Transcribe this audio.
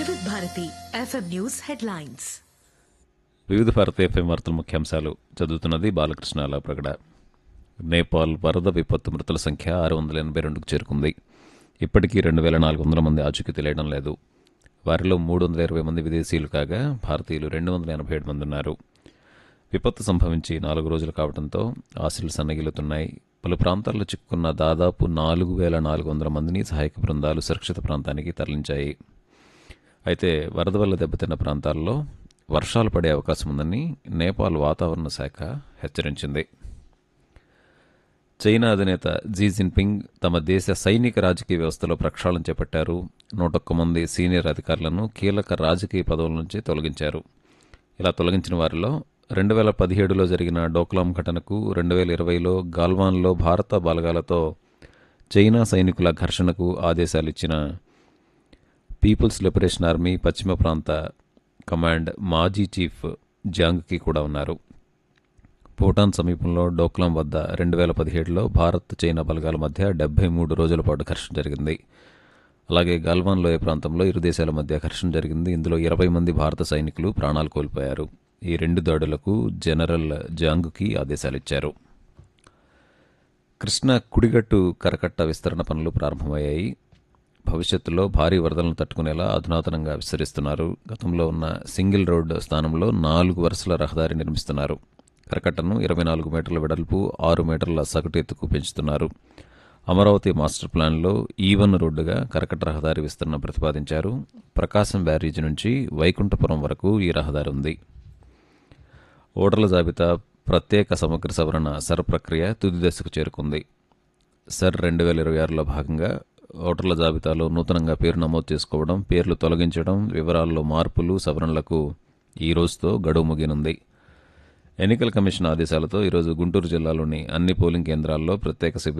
వివిధ Bharati FM news headlines వివిధ భారత ఎఫ్ఎం వార్తల ముఖ్యాంశాలు చదువుతున్నది బాలకృష్ణ ప్రగడ నేపాల్ వరద విపత్తు మృతుల సంఖ్య ఆరు వందల ఎనభై రెండుకు చేరుకుంది ఇప్పటికీ రెండు వేల నాలుగు వందల మంది ఆచూకీ తెలియడం లేదు వారిలో మూడు వందల ఇరవై మంది విదేశీయులు కాగా భారతీయులు రెండు వందల ఎనభై ఏడు మంది ఉన్నారు విపత్తు సంభవించి నాలుగు రోజులు కావడంతో ఆశలు సన్నగిలుతున్నాయి పలు ప్రాంతాల్లో చిక్కుకున్న దాదాపు నాలుగు వేల నాలుగు వందల మందిని సహాయక బృందాలు సురక్షిత ప్రాంతానికి తరలించాయి అయితే వరద వల్ల దెబ్బతిన్న ప్రాంతాల్లో వర్షాలు పడే అవకాశం ఉందని నేపాల్ వాతావరణ శాఖ హెచ్చరించింది చైనా అధినేత జీ జిన్పింగ్ తమ దేశ సైనిక రాజకీయ వ్యవస్థలో ప్రక్షాళన చేపట్టారు నూటొక్క మంది సీనియర్ అధికారులను కీలక రాజకీయ పదవుల నుంచి తొలగించారు ఇలా తొలగించిన వారిలో రెండు వేల పదిహేడులో జరిగిన డోక్లాం ఘటనకు రెండు వేల ఇరవైలో గాల్వాన్లో భారత బలగాలతో చైనా సైనికుల ఘర్షణకు ఆదేశాలిచ్చిన పీపుల్స్ లిబరేషన్ ఆర్మీ పశ్చిమ ప్రాంత కమాండ్ మాజీ చీఫ్ జాంగ్కి కూడా ఉన్నారు భూటాన్ సమీపంలో డోక్లాం వద్ద రెండు వేల పదిహేడులో భారత్ చైనా బలగాల మధ్య డెబ్బై మూడు రోజుల పాటు ఘర్షణ జరిగింది అలాగే గల్వాన్ లోయ ప్రాంతంలో ఇరు దేశాల మధ్య ఘర్షణ జరిగింది ఇందులో ఇరవై మంది భారత సైనికులు ప్రాణాలు కోల్పోయారు ఈ రెండు దాడులకు జనరల్ జాంగ్కి ఆదేశాలిచ్చారు కృష్ణా కుడిగట్టు కరకట్ట విస్తరణ పనులు ప్రారంభమయ్యాయి భవిష్యత్తులో భారీ వరదలను తట్టుకునేలా అధునాతనంగా విస్తరిస్తున్నారు గతంలో ఉన్న సింగిల్ రోడ్ స్థానంలో నాలుగు వరుసల రహదారి నిర్మిస్తున్నారు కరకట్టను ఇరవై నాలుగు మీటర్ల వెడల్పు ఆరు మీటర్ల సగటు ఎత్తుకు పెంచుతున్నారు అమరావతి మాస్టర్ ప్లాన్లో ఈవన్ రోడ్డుగా కరకట్ట రహదారి విస్తరణ ప్రతిపాదించారు ప్రకాశం బ్యారేజీ నుంచి వైకుంఠపురం వరకు ఈ రహదారి ఉంది ఓటర్ల జాబితా ప్రత్యేక సమగ్ర సవరణ సర్ ప్రక్రియ తుది దశకు చేరుకుంది సర్ రెండు వేల ఇరవై ఆరులో భాగంగా ఓటర్ల జాబితాలో నూతనంగా పేరు నమోదు చేసుకోవడం పేర్లు తొలగించడం వివరాల్లో మార్పులు సవరణలకు ఈ రోజుతో గడువు ముగినుంది ఎన్నికల కమిషన్ ఆదేశాలతో ఈరోజు గుంటూరు జిల్లాలోని అన్ని పోలింగ్ కేంద్రాల్లో ప్రత్యేక శిబిరాలు